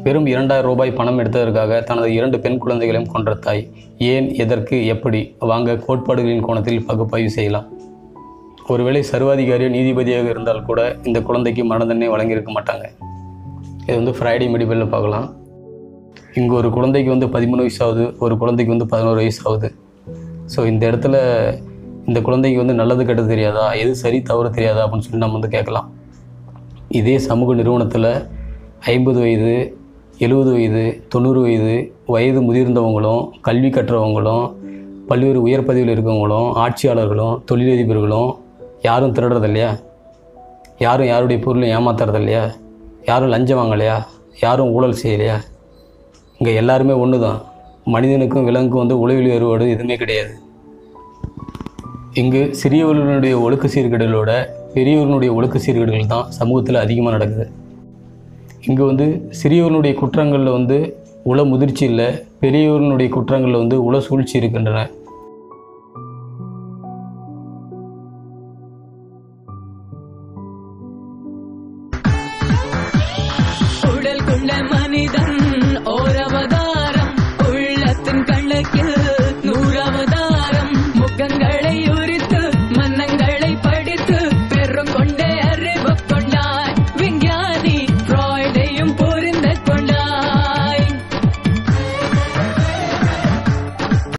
வெறும் இரண்டாயிரம் ரூபாய் பணம் எடுத்ததற்காக தனது இரண்டு பெண் குழந்தைகளையும் கொன்ற தாய் ஏன் எதற்கு எப்படி வாங்க கோட்பாடுகளின் கோணத்தில் பகுப்பாய்வு செய்யலாம் ஒருவேளை சர்வாதிகாரியோ நீதிபதியாக இருந்தால் கூட இந்த குழந்தைக்கு மரண தண்டனை வழங்கியிருக்க மாட்டாங்க இது வந்து ஃப்ரைடே மெடிபலில் பார்க்கலாம் இங்கே ஒரு குழந்தைக்கு வந்து பதிமூணு வயசு ஆகுது ஒரு குழந்தைக்கு வந்து பதினோரு வயசு ஆகுது ஸோ இந்த இடத்துல இந்த குழந்தைக்கு வந்து நல்லது கெட்டது தெரியாதா எது சரி தவறு தெரியாதா அப்படின்னு சொல்லி நம்ம வந்து கேட்கலாம் இதே சமூக நிறுவனத்தில் ஐம்பது வயது எழுபது வயது தொண்ணூறு வயது வயது முதிர்ந்தவங்களும் கல்வி கற்றவங்களும் பல்வேறு உயர் பதவியில் இருக்கவங்களும் ஆட்சியாளர்களும் தொழிலதிபர்களும் யாரும் திருடுறது இல்லையா யாரும் யாருடைய பொருளை ஏமாத்துறது இல்லையா யாரும் லஞ்சம் வாங்கலையா யாரும் ஊழல் செய்யலையா இங்கே எல்லாருமே ஒன்று தான் மனிதனுக்கும் விலங்குக்கும் வந்து உளவியல் வேறுபாடு எதுவுமே கிடையாது இங்கு சிறியவர்களுடைய ஒழுக்க சீர்கேடுகளோட பெரியவர்களுடைய ஒழுக்க சீர்கேடுகள் தான் சமூகத்தில் அதிகமாக நடக்குது இங்கே வந்து சிறியவர்களுடைய குற்றங்களில் வந்து உள முதிர்ச்சி இல்லை பெரியவர்களுடைய குற்றங்களில் வந்து உள சூழ்ச்சி இருக்கின்றன